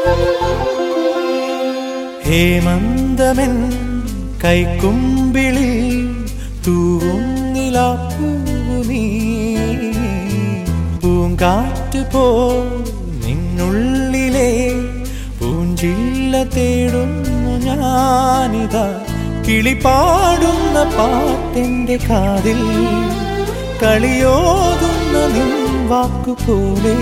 ഹേമന്തമെൻ കൈക്കുമ്പിളിൽ തൂവുന്നിലാപ്പൂവു നീ പൂങ്കാറ്റ് പോ നിന്നുള്ളിലെ പൂഞ്ചില്ല തേടുന്നു ഞാനിതാ കിളിപാടുന്ന പാട്ടെന്റെ കാതിൽ കളിയോതുന്ന നിൻ വാക്കുപോലെ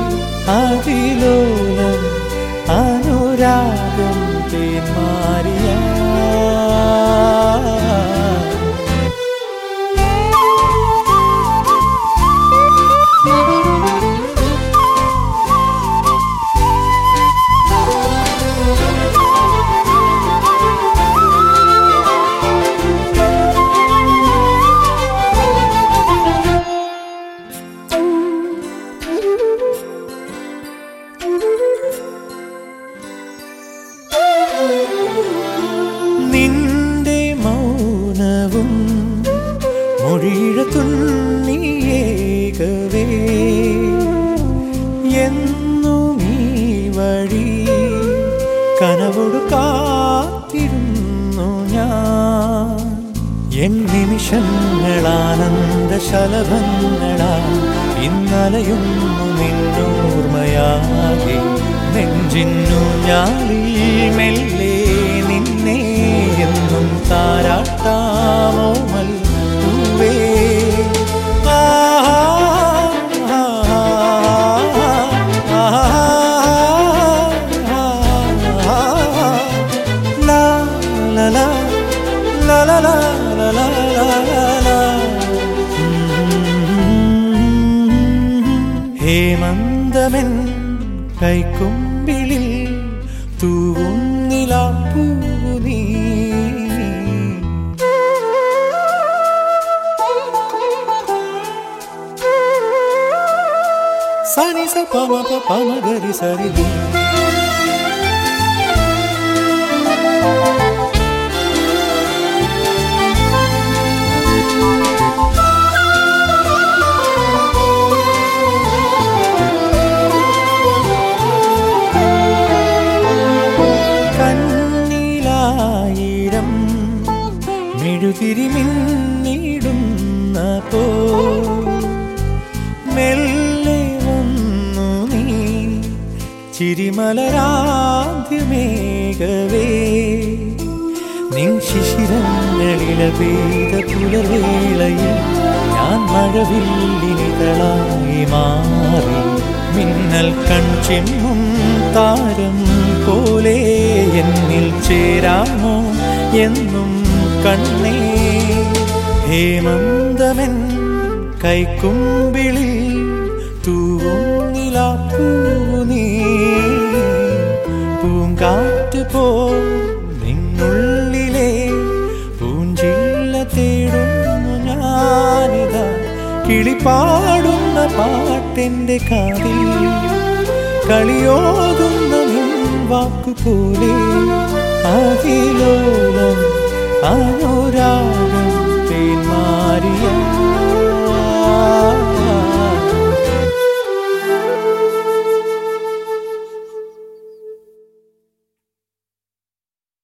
അതിലോലം അനുരാഗം തേന്മാരിയ നിന്റെ മൗനവും മൊഴിഴ തുണ്ണിയേകവേ എന്നും ഈ വഴി കനവോട് കാത്തിരുന്നു ഞാൻ എൻ നിമിഷങ്ങളാനന്ദ ശലഭങ്ങളാ ഇന്നലയുന്നു നിന്നോർമ്മയാകെ നെഞ്ചിന്നു ഞാളിൽ മെല്ലെ നിന്നെ എന്നും താരാട്ടാമോമൽ പൂവേ ആഹാ, ആഹാ, ആഹാ, ആഹാ. ലാ, ലാ, ലാ, ലാ, ലാ, ലാ, ലാ, ലാ, ലാ, ലാ, ലാ. ഹേമന്തമെൻ കൈക്കുമ്പിളിൽ തൂവുന്നിലാപ്പൂ നീ സനി സ പമ പ പമ ഗരി സരി നി. കണ്ണിലായിരം മെഴുതിരി മിന്നിടുന്ന പോ മെല്ലെ വന്നു നീ ചിരിമലരാദ്യമേകവേ നിൻ ശിശിരങ്ങളില പെയ്ത പുലർവേളയിൽ ഞാൻ മഴവില്ലിനിതളായി മാറി മിന്നൽ കൺചെമ്മും താരം പോലെ എന്നിൽ ചേരാമോ എന്നും കണ്ണേ ഹേമന്തമെൻ കൈക്കുമ്പിളിൽ തൂവുന്നിലാപ്പൂ നീ പൂങ്കാറ്റ് പോ നിന്നുള്ളിലെ പൂഞ്ചില്ല തേടുന്നു ഞാനിതാ കിളിപാടുന്ന പാട്ടെന്റെ കാതിൽ കളിയോതുന്ന നിൻ വാക്കുപോലെ അതിലോലം അനു